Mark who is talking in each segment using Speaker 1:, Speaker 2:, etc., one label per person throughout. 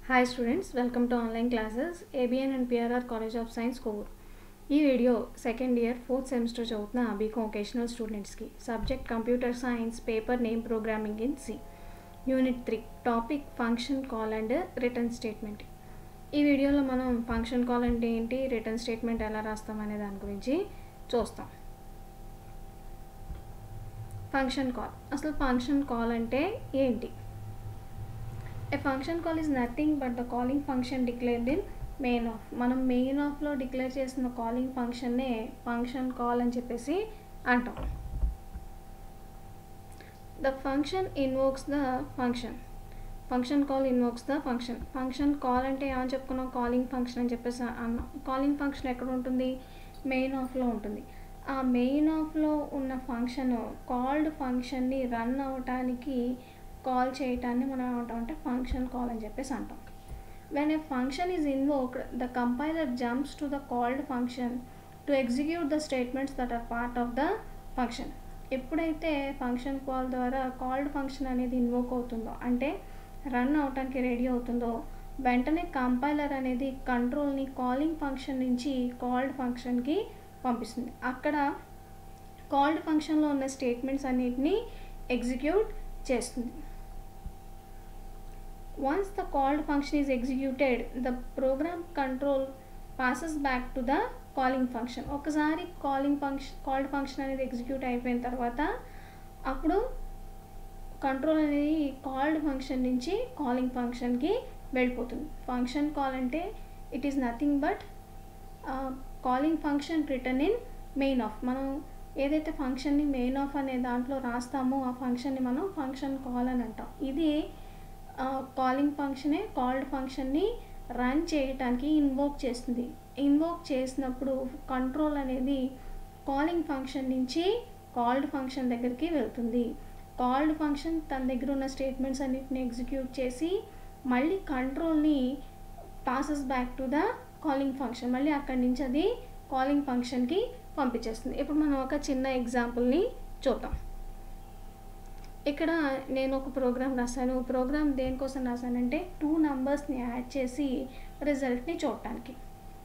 Speaker 1: hi students welcome to online classes ABN and PRR college of science Kovur ఈ video second year fourth semester చదువుతున్న BCom vocational స్టూడెంట్స్కి subject computer science paper name programming in C unit three topic function call and return statement ఈ వీడియోలో మనం function call అంటే ఏంటి return statement ఎలా రాస్తాం అనే దాని గురించి చూస్తాం ఫంక్షన్ కాల్ అసలు ఫంక్షన్ కాల్ అంటే ఏంటి a function call is nothing but the calling function declared in main of మనం మెయిన్ ఆఫ్లో డిక్లేర్ చేసిన కాలింగ్ ఫంక్షన్నే ఫంక్షన్ కాల్ అని చెప్పేసి అంటాం the function invokes the function function call invokes the function function call అంటే ఏమని చెప్పుకున్నాం కాలింగ్ ఫంక్షన్ అని చెప్పేసి అన్నాం కాలింగ్ ఫంక్షన్ ఎక్కడ ఉంటుంది మెయిన్ ఆఫ్లో ఉంటుంది ఆ మెయిన్ ఆఫ్లో ఉన్న ఫంక్షన్ కాల్డ్ ఫంక్షన్ని రన్ అవ్వటానికి కాల్ చేయటాన్ని మనం ఏమంటాం అంటే ఫంక్షన్ కాల్ అని చెప్పేసి అంటాం when a function is invoked the compiler jumps to the called function to execute the statements that are part of the function ఎప్పుడైతే ఫంక్షన్ కాల్ ద్వారా కాల్డ్ ఫంక్షన్ అనేది ఇన్వోక్ అవుతుందో అంటే రన్ అవటానికి రెడీ అవుతుందో వెంటనే కంపైలర్ అనేది కంట్రోల్ని కాలింగ్ ఫంక్షన్ నుంచి కాల్డ్ ఫంక్షన్కి పంపిస్తుంది అక్కడ కాల్డ్ ఫంక్షన్లో ఉన్న స్టేట్మెంట్స్ అన్నిటినీ ఎగ్జిక్యూట్ చేస్తుంది once the called function is executed the program control passes back to the calling function ఒకసారి కాలింగ్ ఫంక్షన్ కాల్డ్ ఫంక్షన్ అనేది ఎగ్జిక్యూట్ అయిపోయిన తర్వాత అప్పుడు కంట్రోల్ అనేది కాల్డ్ ఫంక్షన్ నుంచి కాలింగ్ ఫంక్షన్కి వెళ్ళిపోతుంది ఫంక్షన్ కాల్ అంటే it is nothing but calling function return in main of మనం ఏదైతే ఫంక్షన్ని మెయిన్ ఆఫ్ అనే దాంట్లో రాస్తామో ఆ ఫంక్షన్ని మనం ఫంక్షన్ కాల్ అని అంటాం ఇది కాలింగ్ ఫంక్షనే కాల్డ్ ఫంక్షన్ని రన్ చేయటానికి ఇన్వోక్ చేస్తుంది ఇన్వోక్ చేసినప్పుడు కంట్రోల్ అనేది కాలింగ్ ఫంక్షన్ నుంచి కాల్డ్ ఫంక్షన్ దగ్గరికి వెళ్తుంది కాల్డ్ ఫంక్షన్ తన దగ్గర ఉన్న స్టేట్మెంట్స్ అన్నిటిని ఎగ్జిక్యూట్ చేసి మళ్ళీ కంట్రోల్ని passes back to the calling function మళ్ళీ అక్కడి నుంచి అది కాలింగ్ ఫంక్షన్కి పంపించేస్తుంది ఇప్పుడు మనం ఒక చిన్న ఎగ్జాంపుల్ని చూద్దాం ఇక్కడ నేను ఒక ప్రోగ్రామ్ రాశాను ప్రోగ్రామ్ దేనికోసం రాశానంటే టూ నంబర్స్ని యాడ్ చేసి రిజల్ట్ని చూడటానికి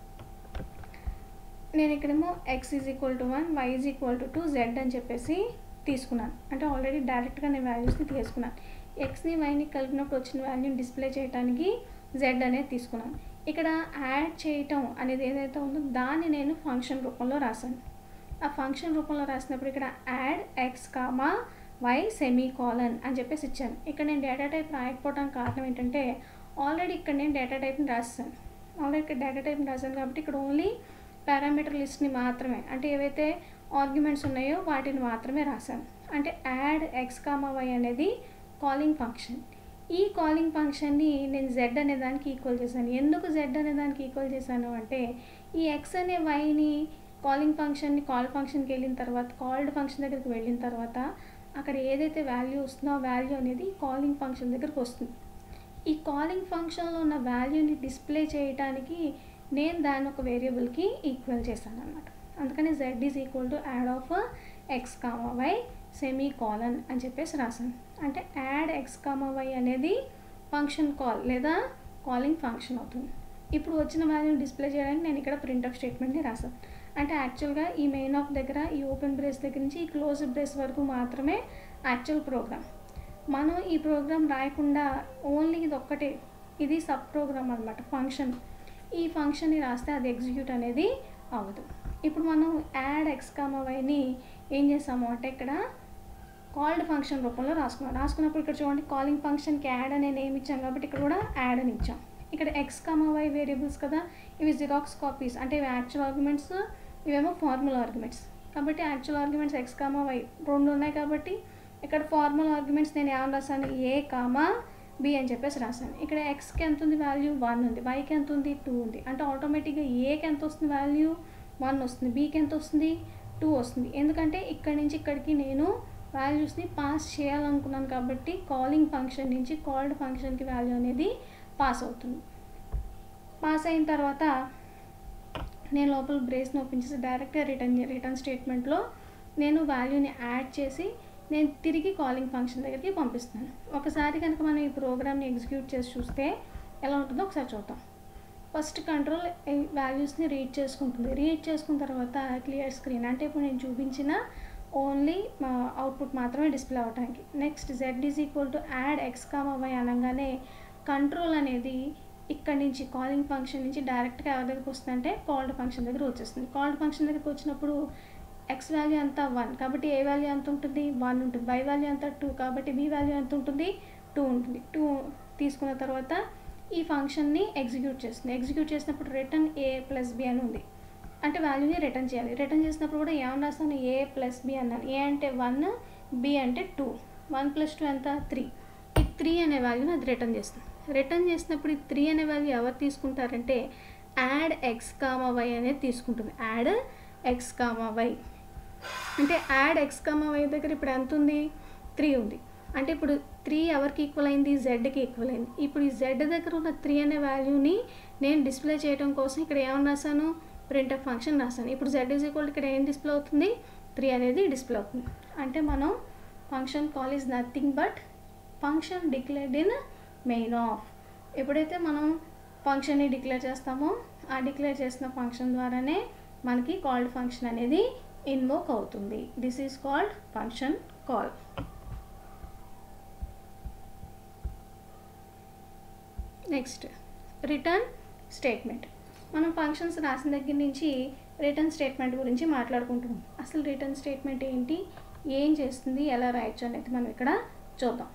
Speaker 1: నేను ఇక్కడేమో x is equal to one y is equal to two z అని చెప్పేసి తీసుకున్నాను అంటే ఆల్రెడీ డైరెక్ట్గా నేను వాల్యూస్ని తీసుకున్నాను ఎక్స్ని వైని కలిపినప్పుడు వచ్చిన వాల్యూని డిస్ప్లే చేయడానికి జెడ్ అనేది తీసుకున్నాను ఇక్కడ యాడ్ చేయటం అనేది ఏదైతే ఉందో దాన్ని నేను ఫంక్షన్ రూపంలో రాశాను ఆ ఫంక్షన్ రూపంలో రాసినప్పుడు ఇక్కడ add x comma y semicolon అని చెప్పేసి ఇచ్చాను ఇక్కడ నేను డేటా టైప్ రాయకపోవడానికి కారణం ఏంటంటే ఆల్రెడీ ఇక్కడ నేను డేటా టైప్ని రాసాను ఆల్రెడీ ఇక్కడ డేటా టైప్ని రాశాను కాబట్టి ఇక్కడ ఓన్లీ పారామీటర్ లిస్ట్ని మాత్రమే అంటే ఏవైతే ఆర్గ్యుమెంట్స్ ఉన్నాయో వాటిని మాత్రమే రాశాను అంటే యాడ్ ఎక్స్ కామా వై అనేది కాలింగ్ ఫంక్షన్ ఈ కాలింగ్ ఫంక్షన్ని నేను జెడ్ అనే దానికి ఈక్వల్ చేశాను ఎందుకు జెడ్ అనే దానికి ఈక్వల్ చేశాను అంటే ఈ ఎక్స్ అనే వైని కాలింగ్ ఫంక్షన్ని కాల్ ఫంక్షన్కి వెళ్ళిన తర్వాత కాల్డ్ ఫంక్షన్ దగ్గరికి వెళ్ళిన తర్వాత అక్కడ ఏదైతే వాల్యూ వస్తుందో ఆ వాల్యూ అనేది కాలింగ్ ఫంక్షన్ దగ్గరికి వస్తుంది ఈ కాలింగ్ ఫంక్షన్లో ఉన్న వాల్యూని డిస్ప్లే చేయడానికి నేను దాన్ని ఒక వేరియబుల్కి ఈక్వల్ చేశాను అనమాట అందుకని z is equal to add of x comma y semicolon అని చెప్పేసి రాశాను అంటే యాడ్ ఎక్స్ కామా వై అనేది ఫంక్షన్ కాల్ లేదా కాలింగ్ ఫంక్షన్ అవుతుంది ఇప్పుడు వచ్చిన వాల్యూని డిస్ప్లే చేయడానికి నేను ఇక్కడ ప్రింట్అప్ స్టేట్మెంట్ని రాశాను అంటే యాక్చువల్గా ఈ మెయిన్ ఆఫ్ దగ్గర ఈ ఓపెన్ బ్రేస్ దగ్గర నుంచి ఈ క్లోజ్ బ్రేస్ వరకు మాత్రమే యాక్చువల్ ప్రోగ్రామ్ మనం ఈ ప్రోగ్రామ్ రాయకుండా ఓన్లీ ఇది ఒక్కటే ఇది సబ్ ప్రోగ్రామ్ అనమాట ఫంక్షన్ ఈ ఫంక్షన్ని రాస్తే అది ఎగ్జిక్యూట్ అనేది అవ్వదు ఇప్పుడు మనం యాడ్ ఎక్స్ కామా వైని ఏం చేసాము అంటే ఇక్కడ కాల్డ్ ఫంక్షన్ రూపంలో రాసుకున్నాం రాసుకున్నప్పుడు ఇక్కడ చూడండి కాలింగ్ ఫంక్షన్కి యాడ్ అనే నేమ్ ఇచ్చాం కాబట్టి ఇక్కడ కూడా యాడ్ అని ఇచ్చాం ఇక్కడ ఎక్స్ కామా వై వేరియబుల్స్ కదా ఇవి జిరాక్స్ కాపీస్ అంటే ఇవి యాక్చువల్ ఆర్గ్యుమెంట్స్ ఇవేమో ఫార్మల్ ఆర్గ్యుమెంట్స్ కాబట్టి actual arguments x comma y రెండు ఉన్నాయి కాబట్టి ఇక్కడ ఫార్మల్ ఆర్గ్యుమెంట్స్ నేను ఏమని రాశాను ఏ కామా బి అని చెప్పేసి రాశాను ఇక్కడ ఎక్స్కి ఎంత ఉంది వాల్యూ వన్ ఉంది వైకి ఎంత ఉంది టూ ఉంది అంటే ఆటోమేటిక్గా ఏకి ఎంత వస్తుంది వాల్యూ వన్ వస్తుంది బీకి ఎంత వస్తుంది టూ వస్తుంది ఎందుకంటే ఇక్కడి నుంచి ఇక్కడికి నేను వాల్యూస్ని పాస్ చేయాలనుకున్నాను కాబట్టి కాలింగ్ ఫంక్షన్ నుంచి కాల్డ్ ఫంక్షన్కి వాల్యూ అనేది పాస్ అవుతుంది పాస్ అయిన తర్వాత నేను లోపల బ్రేస్ని ఓపెన్ చేసి డైరెక్ట్గా రిటర్న్ రిటర్న్ స్టేట్మెంట్లో నేను వాల్యూని యాడ్ చేసి నేను తిరిగి కాలింగ్ ఫంక్షన్ దగ్గరికి పంపిస్తున్నాను ఒకసారి కనుక మనం ఈ ప్రోగ్రామ్ని ఎగ్జిక్యూట్ చేసి చూస్తే ఎలా ఉంటుందో ఒకసారి చూద్దాం ఫస్ట్ కంట్రోల్ వాల్యూస్ని రీడ్ చేసుకుంటుంది రీడ్ చేసుకున్న తర్వాత క్లియర్ స్క్రీన్ అంటే ఇప్పుడు నేను చూపించిన ఓన్లీ అవుట్పుట్ మాత్రమే డిస్ప్లే అవడానికి next z is equal to add x comma y అనగానే కంట్రోల్ అనేది ఇక్కడ నుంచి కాలింగ్ ఫంక్షన్ నుంచి డైరెక్ట్గా ఎవరి దగ్గరికి వస్తుందంటే కాల్డ్ ఫంక్షన్ దగ్గర వచ్చేస్తుంది కాల్డ్ ఫంక్షన్ దగ్గరికి వచ్చినప్పుడు ఎక్స్ వాల్యూ అంతా వన్ కాబట్టి ఏ వాల్యూ ఎంత ఉంటుంది వన్ ఉంటుంది బై వాల్యూ అంతా టూ కాబట్టి బి వాల్యూ ఎంత ఉంటుంది టూ ఉంటుంది టూ తీసుకున్న తర్వాత ఈ ఫంక్షన్ని ఎగ్జిక్యూట్ చేస్తుంది ఎగ్జిక్యూట్ చేసినప్పుడు రిటర్న్ ఏ ప్లస్ బి అని ఉంది అంటే వాల్యూని రిటర్న్ చేయాలి రిటర్న్ చేసినప్పుడు కూడా ఏమన్నా రాస్తాను ఏ ప్లస్ బి అన్నాను ఏ అంటే వన్ బి అంటే టూ వన్ ప్లస్ టూ ఎంత త్రీ ఈ త్రీ అనే వాల్యూని అది రిటర్న్ చేస్తుంది రిటర్న్ చేసినప్పుడు ఈ త్రీ అనే వాల్యూ ఎవరు తీసుకుంటారంటే యాడ్ ఎక్స్ కామా వై అనేది తీసుకుంటుంది యాడ్ ఎక్స్ కామా వై అంటే యాడ్ ఎక్స్ కామా వై దగ్గర ఇప్పుడు ఎంత ఉంది త్రీ ఉంది అంటే ఇప్పుడు త్రీ ఎవరికి ఈక్వల్ అయింది జెడ్కి ఈక్వల్ అయింది ఇప్పుడు ఈ జెడ్ దగ్గర ఉన్న త్రీ అనే వాల్యూని నేను డిస్ప్లే చేయడం కోసం ఇక్కడ ఏమన్నా రాశాను ప్రింట్ ఆఫ్ ఫంక్షన్ రాశాను ఇప్పుడు జెడ్ ఈజ్ ఈక్వల్ ఇక్కడ ఏం డిస్ప్లే అవుతుంది త్రీ అనేది డిస్ప్లే అవుతుంది అంటే మనం function call is nothing but function declared in main of ఎప్పుడైతే మనం ఫంక్షన్ని డిక్లేర్ చేస్తామో ఆ డిక్లేర్ చేసిన ఫంక్షన్ ద్వారానే మనకి కాల్డ్ ఫంక్షన్ అనేది ఇన్వోక్ అవుతుంది this is called function call next return statement మనం ఫంక్షన్స్ రాసిన దగ్గర నుంచి రిటర్న్ స్టేట్మెంట్ గురించి మాట్లాడుకుంటున్నాం అసలు రిటర్న్ స్టేట్మెంట్ ఏంటి ఏం చేస్తుంది ఎలా రాయొచ్చు అనేది మనం ఇక్కడ చూద్దాం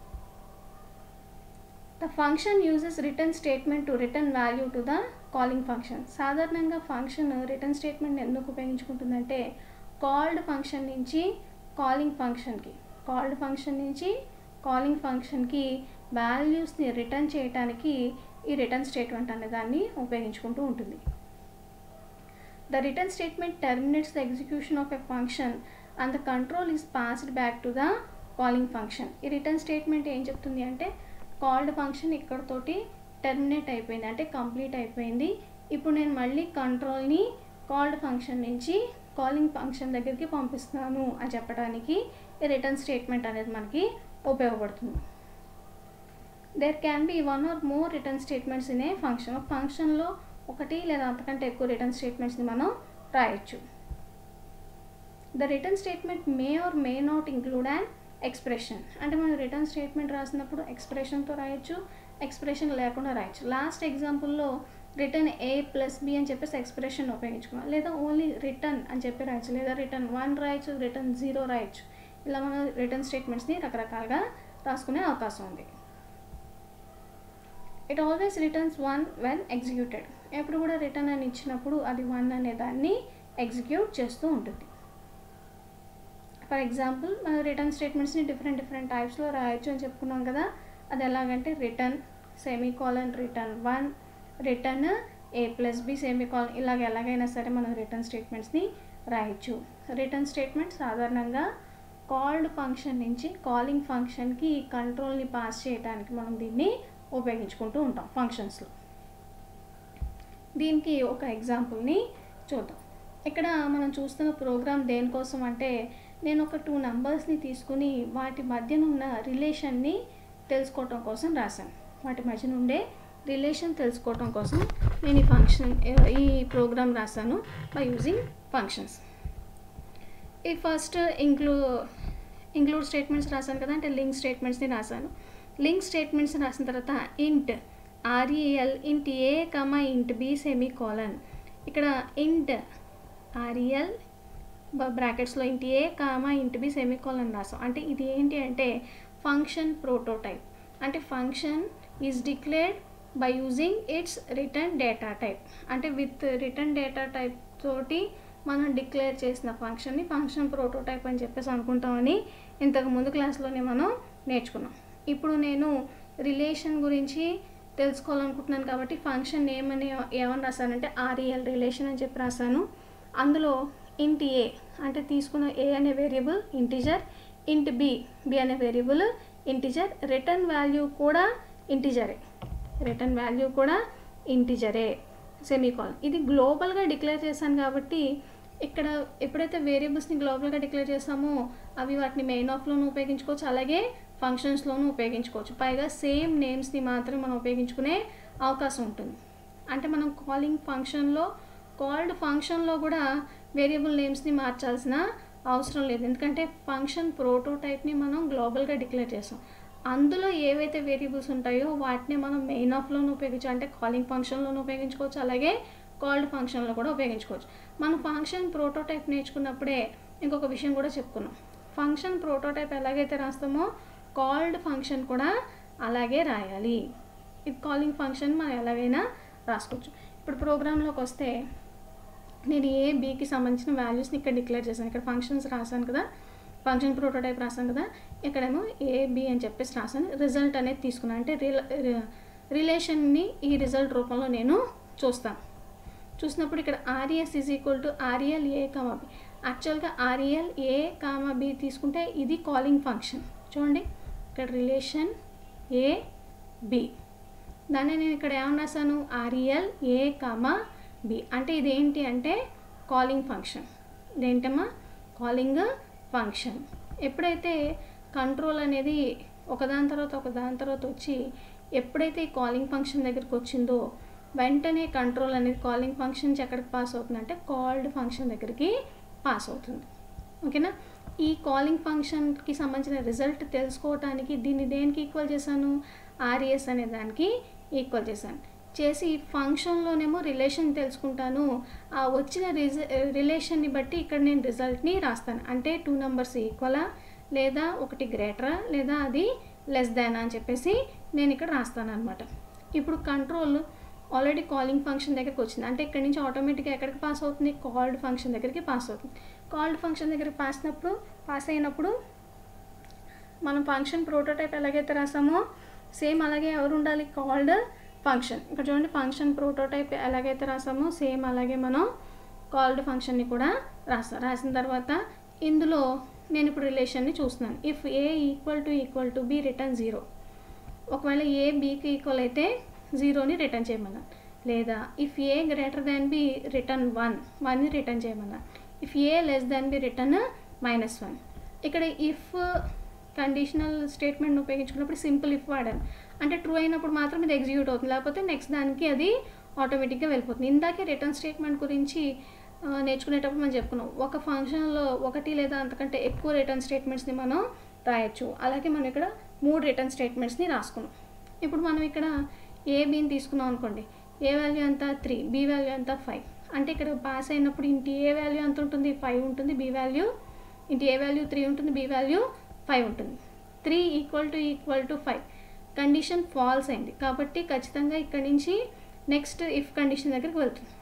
Speaker 1: the function uses return statement to return value to the calling function సాధారణంగా ఫంక్షన్ రిటర్న్ స్టేట్మెంట్ ఎందుకు ఉపయోగించుకుంటుందంటే కాల్డ్ ఫంక్షన్ నుంచి కాలింగ్ ఫంక్షన్కి కాల్డ్ ఫంక్షన్ నుంచి కాలింగ్ ఫంక్షన్కి వాల్యూస్ని రిటర్న్ చేయడానికి ఈ రిటర్న్ స్టేట్మెంట్ అనే దాన్ని ఉపయోగించుకుంటూ ఉంటుంది the return statement terminates the execution of a function and the control is passed back to the calling function ఈ రిటర్న్ స్టేట్మెంట్ ఏం చెప్తుంది అంటే కాల్డ్ ఫంక్షన్ ఇక్కడతోటి టెర్మినేట్ అయిపోయింది అంటే కంప్లీట్ అయిపోయింది ఇప్పుడు నేను మళ్ళీ కంట్రోల్ని కాల్డ్ ఫంక్షన్ నుంచి కాలింగ్ ఫంక్షన్ దగ్గరికి పంపిస్తున్నాను అని చెప్పడానికి ఈ రిటర్న్ స్టేట్మెంట్ అనేది మనకి ఉపయోగపడుతుంది there can be one or more return statements in a function ఒక ఫంక్షన్లో ఒకటి లేదా అంతకంటే ఎక్కువ రిటర్న్ స్టేట్మెంట్స్ని మనం రాయొచ్చు the return statement may or may not include and expression అంటే మనం రిటర్న్ స్టేట్మెంట్ రాసినప్పుడు ఎక్స్ప్రెషన్తో రాయొచ్చు ఎక్స్ప్రెషన్ లేకుండా రాయొచ్చు లాస్ట్ ఎగ్జాంపుల్లో రిటర్న్ ఏ ప్లస్ బి అని చెప్పేసి ఎక్స్ప్రెషన్ ఉపయోగించుకున్నాం లేదా ఓన్లీ రిటర్న్ అని చెప్పి రాయొచ్చు లేదా రిటర్న్ వన్ రాయొచ్చు రిటర్న్ జీరో రాయొచ్చు ఇలా మనం రిటర్న్ స్టేట్మెంట్స్ని రకరకాలుగా రాసుకునే అవకాశం ఉంది it always returns one when executed ఎప్పుడు కూడా రిటర్న్ అని ఇచ్చినప్పుడు అది వన్ అనే దాన్ని ఎగ్జిక్యూట్ చేస్తూ ఉంటుంది ఫర్ ఎగ్జాంపుల్ మనం రిటర్న్ స్టేట్మెంట్స్ని డిఫరెంట్ డిఫరెంట్ టైప్స్లో రాయొచ్చు అని చెప్పుకున్నాం కదా అది ఎలాగంటే return semicolon return one return a plus b semicolon ఇలాగ ఎలాగైనా సరే మనం రిటర్న్ స్టేట్మెంట్స్ని రాయొచ్చు రిటర్న్ స్టేట్మెంట్ సాధారణంగా కాల్డ్ ఫంక్షన్ నుంచి కాలింగ్ ఫంక్షన్కి కంట్రోల్ని పాస్ చేయడానికి మనం దీన్ని ఉపయోగించుకుంటూ ఉంటాం ఫంక్షన్స్లో దీనికి ఒక ఎగ్జాంపుల్ని చూద్దాం ఇక్కడ మనం చూస్తున్న ప్రోగ్రామ్ దేనికోసం అంటే నేను ఒక టూ నంబర్స్ని తీసుకుని వాటి మధ్యన ఉన్న రిలేషన్ని తెలుసుకోవటం కోసం రాశాను వాటి మధ్యన ఉండే రిలేషన్ తెలుసుకోవటం కోసం నేను ఈ ఫంక్షన్ ఈ ప్రోగ్రామ్ రాశాను బై యూజింగ్ ఫంక్షన్స్ ఈ ఫస్ట్ ఇంక్లూ ఇంక్లూడ్ స్టేట్మెంట్స్ రాశాను కదా అంటే లింక్ స్టేట్మెంట్స్ని రాశాను లింక్ స్టేట్మెంట్స్ రాసిన తర్వాత int REL int a comma int b semicolon ఇక్కడ ఇంట్ ఆర్ఈఎల్ బ్రాకెట్స్లో int a comma int b semicolon రాసాం అంటే ఇది ఏంటి అంటే ఫంక్షన్ ప్రోటోటైప్ అంటే function is declared by using its return data type అంటే విత్ రిటర్న్ డేటా టైప్ తోటి మనం డిక్లేర్ చేసిన ఫంక్షన్ని ఫంక్షన్ ప్రోటోటైప్ అని చెప్పేసి అనుకుంటామని ఇంతకు ముందు క్లాస్లోనే మనం నేర్చుకున్నాం ఇప్పుడు నేను రిలేషన్ గురించి తెలుసుకోవాలనుకుంటున్నాను కాబట్టి ఫంక్షన్ నేమ్ అని ఏమని రాశానంటే ఆర్ఈఎల్ రిలేషన్ అని చెప్పి రాశాను అందులో ఇంట్ ఏ అంటే తీసుకున్న ఏ అనే variable integer int b b అనే వేరియబుల్ ఇంటిజర్ రిటర్న్ వాల్యూ కూడా ఇంటిజరే రిటర్న్ వాల్యూ కూడా ఇంటిజరే సెమీకాల్ ఇది గ్లోబల్గా డిక్లేర్ చేశాను కాబట్టి ఇక్కడ ఎప్పుడైతే వేరియబుల్స్ని గ్లోబల్గా డిక్లేర్ చేస్తామో అవి వాటిని మెయిన్ ఆఫ్లోనూ ఉపయోగించుకోవచ్చు అలాగే ఫంక్షన్స్లోనూ ఉపయోగించుకోవచ్చు పైగా సేమ్ నేమ్స్ని మాత్రమే మనం ఉపయోగించుకునే అవకాశం ఉంటుంది అంటే మనం కాలింగ్ ఫంక్షన్లో కాల్డ్ ఫంక్షన్లో కూడా వేరియబుల్ నేమ్స్ని మార్చాల్సిన అవసరం లేదు ఎందుకంటే ఫంక్షన్ ప్రోటోటైప్ని మనం గ్లోబల్గా డిక్లేర్ చేస్తాం అందులో ఏవైతే వేరియబుల్స్ ఉంటాయో వాటిని మనం మెయిన్ ఆఫ్లోనూ ఉపయోగించు అంటే కాలింగ్ ఫంక్షన్లోనూ ఉపయోగించుకోవచ్చు అలాగే కాల్డ్ ఫంక్షన్లో కూడా ఉపయోగించుకోవచ్చు మనం ఫంక్షన్ ప్రోటోటైప్ నేర్చుకున్నప్పుడే ఇంకొక విషయం కూడా చెప్పుకున్నాం ఫంక్షన్ ప్రోటోటైప్ ఎలాగైతే రాస్తామో కాల్డ్ ఫంక్షన్ కూడా అలాగే రాయాలి ఇది కాలింగ్ ఫంక్షన్ మనం ఎలాగైనా రాసుకోవచ్చు ఇప్పుడు ప్రోగ్రాంలోకి వస్తే నేను ఏ బీకి సంబంధించిన వాల్యూస్ని ఇక్కడ డిక్లేర్ చేశాను ఇక్కడ ఫంక్షన్స్ రాశాను కదా ఫంక్షన్ ప్రోటోటైప్ రాశాను కదా ఇక్కడేమో ఏ బి అని చెప్పేసి రాశాను రిజల్ట్ అనేది తీసుకున్నాను అంటే రిల రిలేషన్ని ఈ రిజల్ట్ రూపంలో నేను చూస్తాను చూసినప్పుడు ఇక్కడ RES is equal to REL a comma b యాక్చువల్గా ఆర్ఈఎల్ ఏ కామా బి తీసుకుంటే ఇది కాలింగ్ ఫంక్షన్ చూడండి ఇక్కడ రిలేషన్ ఏ బి దాన్ని నేను ఇక్కడ ఏమన్నా రాశాను ఆర్ఈఎల్ ఏ కామా బి అంటే ఇదేంటి అంటే కాలింగ్ ఫంక్షన్ ఇదేంటమ్మా కాలింగ్ ఫంక్షన్ ఎప్పుడైతే కంట్రోల్ అనేది ఒకదాని తర్వాత ఒకదాని తర్వాత వచ్చి ఎప్పుడైతే ఈ కాలింగ్ ఫంక్షన్ దగ్గరికి వచ్చిందో వెంటనే కంట్రోల్ అనేది కాలింగ్ ఫంక్షన్స్ ఎక్కడికి పాస్ అవుతుందంటే కాల్డ్ ఫంక్షన్ దగ్గరికి పాస్ అవుతుంది ఓకేనా ఈ కాలింగ్ ఫంక్షన్కి సంబంధించిన రిజల్ట్ తెలుసుకోవటానికి దీన్ని దేనికి ఈక్వల్ చేశాను ఆర్ఈఎస్ అనే దానికి ఈక్వల్ చేశాను చేసి ఫంక్షన్లోనేమో రిలేషన్ తెలుసుకుంటాను ఆ వచ్చిన రిజ రిలేషన్ని బట్టి ఇక్కడ నేను రిజల్ట్ని రాస్తాను అంటే టూ నెంబర్స్ ఈక్వలా లేదా ఒకటి గ్రేటరా లేదా అది లెస్ దాన్ అని చెప్పేసి నేను ఇక్కడ రాస్తాను అనమాట ఇప్పుడు కంట్రోల్ ఆల్రెడీ కాలింగ్ ఫంక్షన్ దగ్గరికి వచ్చింది అంటే ఇక్కడ నుంచి ఆటోమేటిక్గా ఎక్కడికి పాస్ అవుతుంది కాల్డ్ ఫంక్షన్ దగ్గరికి పాస్ అవుతుంది కాల్డ్ ఫంక్షన్ దగ్గరికి పాస్ అయినప్పుడు పాస్ అయినప్పుడు మనం ఫంక్షన్ ప్రోటోటైప్ ఎలాగైతే రాసామో సేమ్ అలాగే ఎవరు ఉండాలి కాల్డ్ ఫంక్షన్ ఇక్కడ చూడండి ఫంక్షన్ ప్రోటోటైప్ ఎలాగైతే రాసామో సేమ్ అలాగే మనం కాల్డ్ ఫంక్షన్ని కూడా రాస్తాం రాసిన తర్వాత ఇందులో నేను ఇప్పుడు రిలేషన్ని చూస్తున్నాను if a equal to equal to b return zero ఒకవేళ ఏ బీకి ఈక్వల్ అయితే జీరోని రిటర్న్ చేయమన్నా లేదా if a greater than b return one one return చేయమన్నా if a less than b return minus one ఇక్కడ ఇఫ్ కండిషనల్ స్టేట్మెంట్ ఉపయోగించుకున్నప్పుడు simple if వాడాను అంటే ట్రూ అయినప్పుడు మాత్రం ఇది ఎగ్జిక్యూట్ అవుతుంది లేకపోతే నెక్స్ట్ దానికి అది ఆటోమేటిక్గా వెళ్ళిపోతుంది ఇందాకే రిటర్న్ స్టేట్మెంట్ గురించి ఆ, నేర్చుకునేటప్పుడు మనం చెప్పుకున్నాం ఒక ఫంక్షన్లో ఒకటి లేదా అంతకంటే ఎక్కువ రిటర్న్ స్టేట్మెంట్స్ని మనం రాయొచ్చు అలాగే మనం ఇక్కడ మూడు రిటర్న్ స్టేట్మెంట్స్ని రాసుకున్నాం ఇప్పుడు మనం ఇక్కడ ఏ బీని తీసుకున్నాం అనుకోండి ఏ వాల్యూ ఎంత త్రీ బి వాల్యూ ఎంత ఫైవ్ అంటే ఇక్కడ పాస్ అయినప్పుడు ఇంటి ఏ వాల్యూ ఎంత ఉంటుంది ఫైవ్ ఉంటుంది b value int a value three ఉంటుంది బి వాల్యూ ఫైవ్ ఉంటుంది three equal to equal to five condition false అయింది కాబట్టి ఖచ్చితంగా ఇక్కడ నుంచి నెక్స్ట్ ఇఫ్ కండిషన్ దగ్గరికి వెళ్తుంది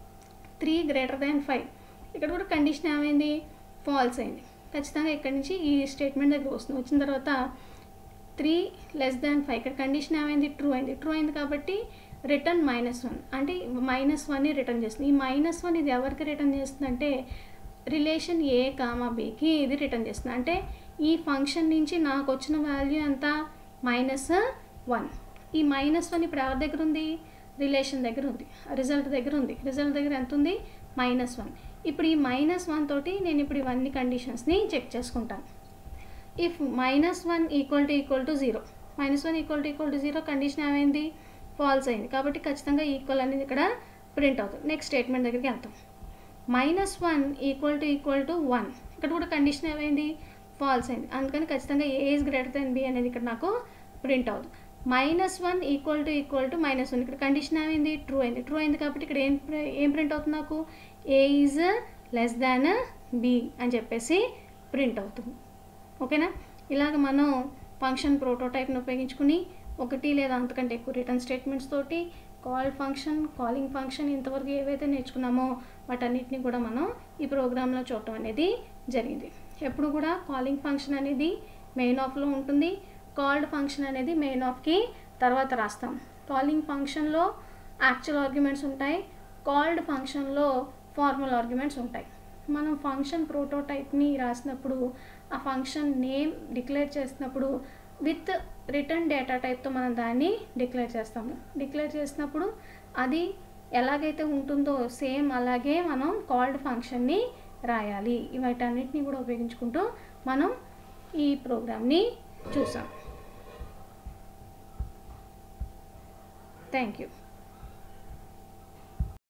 Speaker 1: త్రీ గ్రేటర్ దాన్ ఫైవ్ ఇక్కడ కూడా కండిషన్ ఏమైంది ఫాల్స్ అయింది ఖచ్చితంగా ఇక్కడ నుంచి ఈ స్టేట్మెంట్ దగ్గర వస్తుంది వచ్చిన తర్వాత త్రీ లెస్ దాన్ ఫైవ్ ఇక్కడ కండిషన్ ఏమైంది ట్రూ అయింది ట్రూ అయింది కాబట్టి రిటర్న్ మైనస్ వన్ అంటే మైనస్ వన్ని రిటర్న్ చేస్తుంది ఈ మైనస్ వన్ ఇది ఎవరికి రిటర్న్ చేస్తుంది అంటే రిలేషన్ ఏ కామా బికి ఇది రిటర్న్ చేస్తుంది అంటే ఈ ఫంక్షన్ నుంచి నాకు వచ్చిన వాల్యూ ఎంత మైనస్ వన్ ఈ మైనస్ వన్ ఇప్పుడు ఎవరి దగ్గర ఉంది రిలేషన్ దగ్గర ఉంది రిజల్ట్ దగ్గర ఉంది రిజల్ట్ దగ్గర ఎంత ఉంది మైనస్ వన్ ఇప్పుడు ఈ మైనస్ వన్ తోటి నేను ఇప్పుడు ఇవన్నీ కండిషన్స్ని చెక్ చేసుకుంటాను if minus one equal to equal to zero minus one equal to equal to zero condition ఏమైంది ఫాల్స్ అయింది కాబట్టి ఖచ్చితంగా ఈక్వల్ అనేది ఇక్కడ ప్రింట్ అవుతుంది నెక్స్ట్ స్టేట్మెంట్ దగ్గరికి వెళ్తాం minus one equal to equal to one ఇక్కడ కూడా కండిషన్ ఏమైంది ఫాల్స్ అయింది అందుకని ఖచ్చితంగా a is greater then b అనేది ఇక్కడ నాకు ప్రింట్ అవుతుంది minus one equal to equal to minus one ఇక్కడ కండిషన్ ఏమైంది ట్రూ అయింది ట్రూ అయింది కాబట్టి ఇక్కడ ఏం ప్ర- ఏం ప్రింట్ అవుతుంది నాకు a is less than b అని చెప్పేసి ప్రింట్ అవుతుంది ఓకేనా ఇలాగ మనం ఫంక్షన్ ప్రోటోటైప్ని ఉపయోగించుకుని ఒకటి లేదా అంతకంటే ఎక్కువ రిటర్న్ స్టేట్మెంట్స్ తోటి కాల్ ఫంక్షన్ కాలింగ్ ఫంక్షన్ ఇంతవరకు ఏవైతే నేర్చుకున్నామో వాటన్నిటిని కూడా మనం ఈ ప్రోగ్రాంలో చూడటం అనేది జరిగింది ఎప్పుడు కూడా కాలింగ్ ఫంక్షన్ అనేది మెయిన్ ఆఫ్లో ఉంటుంది కాల్డ్ ఫంక్షన్ అనేది మెయిన్ ఆఫ్కి తర్వాత రాస్తాం కాలింగ్ ఫంక్షన్లో యాక్చువల్ ఆర్గ్యుమెంట్స్ ఉంటాయి కాల్డ్ ఫంక్షన్లో ఫార్మల్ ఆర్గ్యుమెంట్స్ ఉంటాయి మనం ఫంక్షన్ ప్రోటోటైప్ని రాసినప్పుడు ఆ ఫంక్షన్ నేమ్ డిక్లేర్ చేసినప్పుడు విత్ రిటర్న్ డేటా టైప్తో మనం దాన్ని డిక్లేర్ చేస్తాము డిక్లేర్ చేసినప్పుడు అది ఎలాగైతే ఉంటుందో సేమ్ అలాగే మనం కాల్డ్ ఫంక్షన్ని రాయాలి వీటన్నిటిని కూడా ఉపయోగించుకుంటూ మనం ఈ ప్రోగ్రామ్ని చూసాం థ్యాంక్ యూ